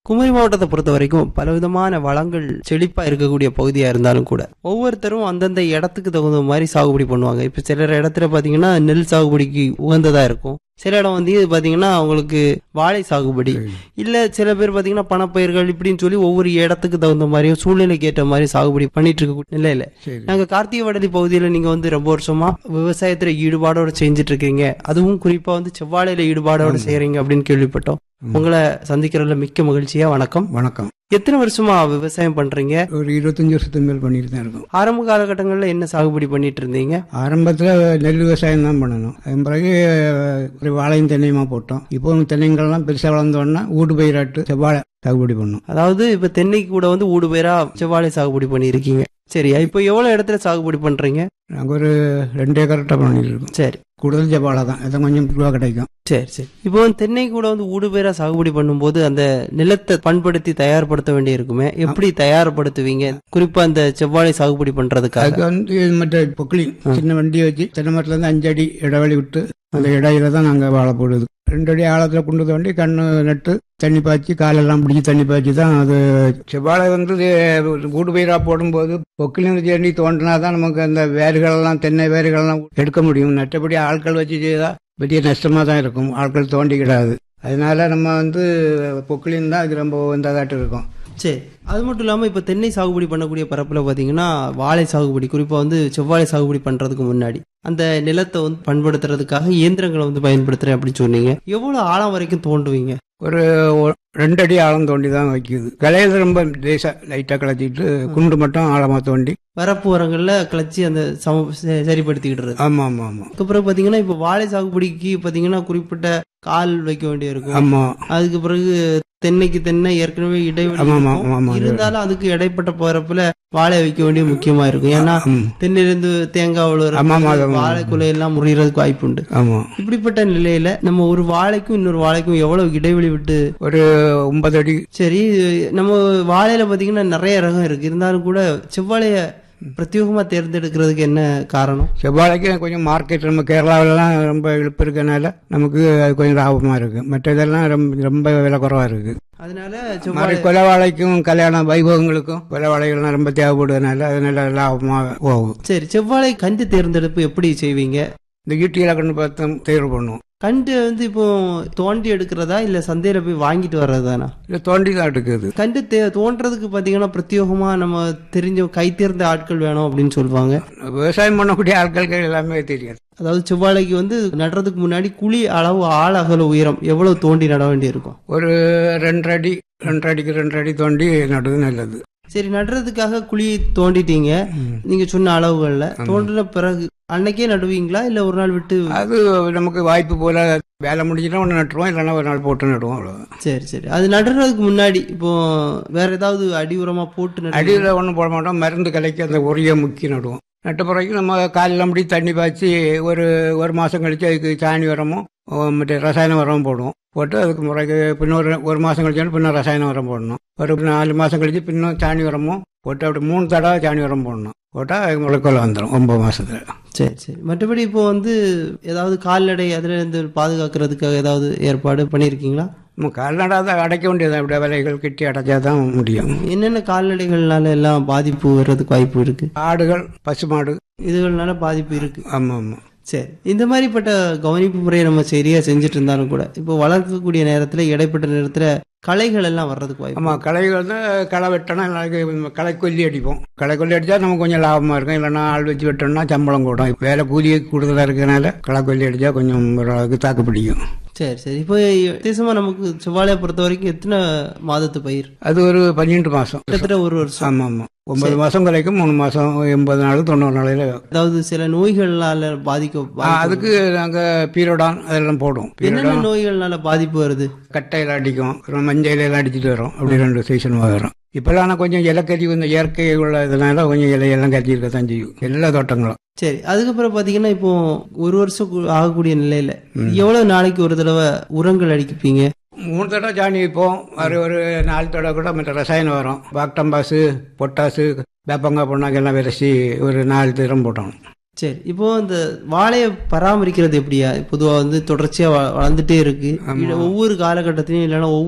குமரி மாவட்டத்தை பொறுத்த வரைக்கும் பலவிதமான வளங்கள் செழிப்பா இருக்கக்கூடிய பகுதியா இருந்தாலும் கூட ஒவ்வொருத்தரும் அந்தந்த இடத்துக்கு தகுந்த மாதிரி சாகுபடி பண்ணுவாங்க இப்ப சில இடத்துல பாத்தீங்கன்னா நெல் சாகுபடிக்கு உகந்ததா இருக்கும் சில இடம் வந்து பாத்தீங்கன்னா அவங்களுக்கு வாழை சாகுபடி இல்ல சில பேர் பாத்தீங்கன்னா பணப்பயிர்கள் இப்படின்னு சொல்லி ஒவ்வொரு இடத்துக்கு தகுந்த மாதிரியும் சூழ்நிலைக்கு ஏற்ற மாதிரி சாகுபடி பண்ணிட்டு இருக்க நிலையில சரி நாங்க கார்த்திகை வடலி பகுதியில நீங்க வந்து ரொம்ப வருஷமா விவசாயத்துல ஈடுபாடோட செஞ்சுட்டு இருக்கீங்க அதுவும் குறிப்பா வந்து செவ்வாழையில ஈடுபாடோட செய்யறீங்க அப்படின்னு கேள்விப்பட்டோம் உங்களை சந்திக்கிறதுல மிக்க மகிழ்ச்சியா வணக்கம் வணக்கம் எத்தனை வருஷமா விவசாயம் பண்றீங்க ஒரு இருபத்தஞ்சு வருஷத்துக்கு மேல் பண்ணிட்டு தான் இருக்கோம் ஆரம்ப காலகட்டங்கள்ல என்ன சாகுபடி பண்ணிட்டு இருந்தீங்க ஆரம்பத்தில் நெல் விவசாயம் தான் பண்ணணும் அதன் பிறகு அஹ், ஒரு வாழையும் தென்னையுமா போட்டோம் இப்போ தென்னைங்கள்லாம் பெருசாக வளர்ந்தோடனே ஊடு பயிராட்டு செவ்வாழை சாகுபடி பண்ணோம் அதாவது இப்ப தென்னைக்கு கூட வந்து ஊடு பேரா செவ்வாழை சாகுபடி பண்ணியிருக்கீங்க சரியா இப்போ எவ்வளவு இடத்துல சாகுபடி பண்றீங்க நாங்கள் ஒரு ரெண்டு ஏக்கர்கிட்ட பண்ணிட்டு இருக்கோம் சரி கூடுதல் செவ்வாழை தான் இதை கொஞ்சம் ரூபா கிடைக்கும் சரி சரி இப்போ வந்து தென்னை கூட வந்து ஊடுபேரா சாகுபடி பண்ணும்போது அந்த நிலத்தை பண்படுத்தி தயார்படுத்த வேண்டி இருக்குமே எப்படி தயார்படுத்துவீங்க குறிப்பா அந்த செவ்வாழை சாகுபடி பண்றதுக்காக அதுக்கு வந்து மற்ற பொக்லின் சின்ன வண்டியை வச்சு தென்னை மரத்துலேருந்து அஞ்சு அடி இடைவெளி விட்டு அந்த இடையில தான் நாங்கள் வாழை போடுது ரெண்டு அடி ஆழத்தில் கொண்டு தோண்டி கண்ணு நட்டு தண்ணி பாய்ச்சி காலெல்லாம் பிடிச்சி தண்ணி பாய்ச்சி தான் அது செவ்வாழை வந்து இது கூடு பயிராக போடும்போது பொக்கிலின் செடி தோண்டினா தான் நமக்கு அந்த வேர்களெல்லாம் தென்னை வேர்களெல்லாம் எடுக்க முடியும் நட்டபடி ஆட்கள் வச்சு செய்தால் பெரிய நஷ்டமாக தான் இருக்கும் ஆட்கள் தோண்டிக்கிடாது அதனால நம்ம வந்து பொக்கிலின் தான் இது ரொம்ப வந்ததாட்டு இருக்கும் சரி அது மட்டும் இல்லாம இப்ப தென்னை சாகுபடி பண்ணக்கூடிய பரப்புல பாத்தீங்கன்னா வாழை சாகுபடி குறிப்பா வந்து செவ்வாழை சாகுபடி பண்றதுக்கு முன்னாடி அந்த நிலத்தை வந்து பண்படுத்துறதுக்காக இயந்திரங்களை வந்து பயன்படுத்துறேன் அப்படின்னு சொன்னீங்க எவ்வளவு ஆழம் வரைக்கும் தோண்டுவீங்க ஒரு ஒ- ரெண்டு அடி ஆழம் தோண்டி தான் வைக்குது கலையில ரொம்ப லேசா லைட்டா கலச்சிட்டு குண்டு மட்டும் ஆழமா தோண்டி வரப்பு உரங்கள்ல கிளச்சி அந்த சம ச- சரிப்படுத்திக்கிட்டு ஆமா ஆமா ஆமா அதுக்கப்புறம் பாத்தீங்கன்னா இப்ப வாழை சாகுபடிக்கு பாத்தீங்கன்னா குறிப்பிட்ட கால் வைக்க வேண்டியிருக்கும் ஆமா அதுக்கு பிறகு தென்னைக்கு தென்னை ஏற்கனவே இடைவெளி ஆமா, ஆமா, இருக்கும். ஆமா, ஆமா. இருந்தாலும் அதுக்கு இடைப்பட்ட போறப்புல வாழை வைக்க வேண்டிய முக்கியமா இருக்கும் ஏன்னா ம். தென்னையிலிருந்து தேங்காய் விழுறது, ஆமா, ஆமா, ஆமா. வாழை குலை எல்லாம் முறியறதுக்கு வாய்ப்பு உண்டு ஆமா இப்படிப்பட்ட நிலையில நம்ம ஒரு வாழைக்கும் இன்னொரு வாழைக்கும் எவ்வளவு இடைவெளி விட்டு ஒரு ஒன்பது அடி சரி நம்ம வாழையில பாத்தீங்கன்னா நிறைய ரகம் இருக்கு இருந்தாலும் கூட செவ்வாழைய பிரத்யேகமா தேர்ந்தெடுக்கிறதுக்கு என்ன காரணம் செவ்வாழைக்கு கொஞ்சம் மார்க்கெட் நம்ம கேரளாவிலலாம் ரொம்ப இழுப்பு இருக்கனால நமக்கு அது கொஞ்சம் லாபமா இருக்கு மற்ற இதெல்லாம் ரொம்ப ரொம்ப விலை குறவா இருக்கு அதனால மாதிரி செவ்வாழை கொலை வாழைக்கும் கல்யாண வைபவங்களுக்கும் கொலை வாழைகள்லாம் ரொம்ப தேவைப்படுவதனால அது நல்ல லாபமா போகும் சரி செவ்வாழை கண்டு தேர்ந்தெடுப்பு எப்படி செய்வீங்க இந்த ஈட்டியில கண்டு பார்த்து தேர்வு பண்ணுவோம் கண்டு வந்து இப்போ தோண்டி எடுக்கிறதா இல்ல சந்தையில போய் வாங்கிட்டு வர்றதானா இல்லை தோண்டி தான் எடுக்குது கண்டு தே- தோன்றதுக்கு பாத்தீங்கன்னா பிரத்யேகமா நம்ம தெரிஞ்ச கை தேர்ந்த ஆட்கள் வேணும் அப்படின்னு சொல்லுவாங்க விவசாயம் பண்ணக்கூடிய ஆட்களுக்கு எல்லாமே தெரியாது அதாவது செவ்வாழைக்கு வந்து நடுறதுக்கு முன்னாடி குழி அளவு ஆழ அகல உயரம் எவ்வளவு தோண்டி நட வேண்டியிருக்கும் ஒரு ரெண்டரை அடி ரெண்டரை அடிக்கு ரெண்டரை அடி தோண்டி நடுவது நல்லது சரி நடுறதுக்காக குழி தோண்டிட்டீங்க நீங்க சொன்ன அளவுகள்ல தோண்டின பிறகு அன்னைக்கே நடுவீங்களா இல்ல ஒரு நாள் விட்டு அது நமக்கு வாய்ப்பு போல வேலை முடிஞ்சுட்டா ஒன்று நட்டுருவோம் இல்லைன்னா ஒரு நாள் போட்டு நடுவோம் அவ்வளோதான் சரி சரி அது நடுறதுக்கு முன்னாடி இப்போ வேற ஏதாவது அடி உரமா போட்டு நடு அடியில் ஒன்றும் போட மாட்டோம் மருந்து கலைக்கு அந்த உரிய முக்கி நடுவோம் நட்ட பிறகு நம்ம காலையில் அப்படி தண்ணி பாய்ச்சி ஒரு ஒரு மாதம் கழிச்சு அதுக்கு சாணி உரமும் அஹ் மற்ற ரசாயன உரமும் போடுவோம் போட்டு அதுக்கு முறைக்கு பின்னொரு ஒரு மாதம் கழிச்சாலும் பின்ன ரசாயன உரம் போடணும் ஒரு நாலு மாதம் கழிச்சு பின்னும் சாணி உரமும் போட்டு அப்படி மூணு தடவை சாணி உரம் போடணும் போட்டால் அது முளைக்கொள்ள வந்துடும் ஒன்பது மாசத்துல சரி சரி மற்றபடி இப்போ வந்து ஏதாவது கால்நடை அதுல இருந்து பாதுகாக்கிறதுக்காக ஏதாவது ஏற்பாடு பண்ணியிருக்கீங்களா நம்ம கால்நடை தான் அடைக்க வேண்டியது அப்படியே விலைகள் கட்டி அடைச்சா தான் முடியும் என்னென்ன கால்நடைகள்னால எல்லாம் பாதிப்பு வர்றதுக்கு வாய்ப்பு இருக்கு ஆடுகள் பசுமாடு இதுகள்னால பாதிப்பு இருக்கு ஆமாம் ஆமாம் சரி இந்த மாதிரிப்பட்ட கவனிப்பு முறையை நம்ம சரியா செஞ்சுட்டு இருந்தாலும் கூட இப்போ வளர்க்கக்கூடிய நேரத்துல இடைப்பட்ட நேரத்துல களைகள் எல்லாம் வர்றதுக்கு வாய்ப்பு ஆமாம் களைகள் வந்து களை வெட்டணும் இல்லை களை கொல்லி அடிப்போம் களை கொல்லி அடித்தா நமக்கு கொஞ்சம் லாபமாக இருக்கும் இல்லைன்னா ஆள் வச்சு வெட்டணும்னா சம்பளம் கூடும் வேலை கூலி கூடுதலாக இருக்கிறதுனால களை கொல்லி அடித்தா கொஞ்சம் ஓரளவுக்கு தாக்கு பிடிக்கும் சரி சரி இப்போ வித்தியாசமா நமக்கு செவ்வாழையை பொறுத்த வரைக்கும் எத்தனை மாதத்து பயிர் அது ஒரு பன்னெண்டு மாதம் கிட்டத்தட்ட ஒரு வருஷம் ஆமாம் ஆமாம் ஒன்பது மாதம் கலைக்கும் மூணு மாதம் எண்பது நாள் தொண்ணூறு நாளையில் அதாவது சில நோய்கள்னால பாதிக்க பாதிப்பு அதுக்கு நாங்கள் பீரோடான் அதெல்லாம் போடுவோம் என்னென்ன பீரோடான் நோய்கள்னால பாதிப்பு வருது கட்டையில் அடிக்கும் அப்புறம் மஞ்சள் எல்லாம் அடிச்சுட்டு வரும் அப்படி ரெண்டு சீசன் வரும் இப்போல்லாம் ஆனால் கொஞ்சம் இலக்கறி இந்த இயற்கை உள்ள இதனால கொஞ்சம் இலையெல்லாம் கட்டி இருக்க தான் செய்யும் எல்லா தோட்டங்களும் சரி அதுக்கப்புறம் பாத்தீங்கன்னா இப்போ ஒரு வருஷம் கு- ஆகக்கூடிய நிலையில எவ்வளவு நாளைக்கு ஒரு தடவை உரங்கள் அடிக்கப்பீங்க மூணு தடவை சாணி வைப்போம் ஒரு ஒரு நாலு தடவை கூட மற்ற ரசாயனம் வரும் பாக்டம்பாஸு பொட்டாசு வேப்பங்காய் பொண்ணாக்கு எல்லாம் விரைச்சி ஒரு நாலு தரம் போட்டோம் சரி இப்போ இந்த வாழையை பராமரிக்கிறது எப்படியா பொதுவா வந்து தொடர்ச்சியா வ- வளர்ந்துட்டே இருக்கு ஆமா. ஒவ்வொரு காலகட்டத்திலையும் இல்லைன்னா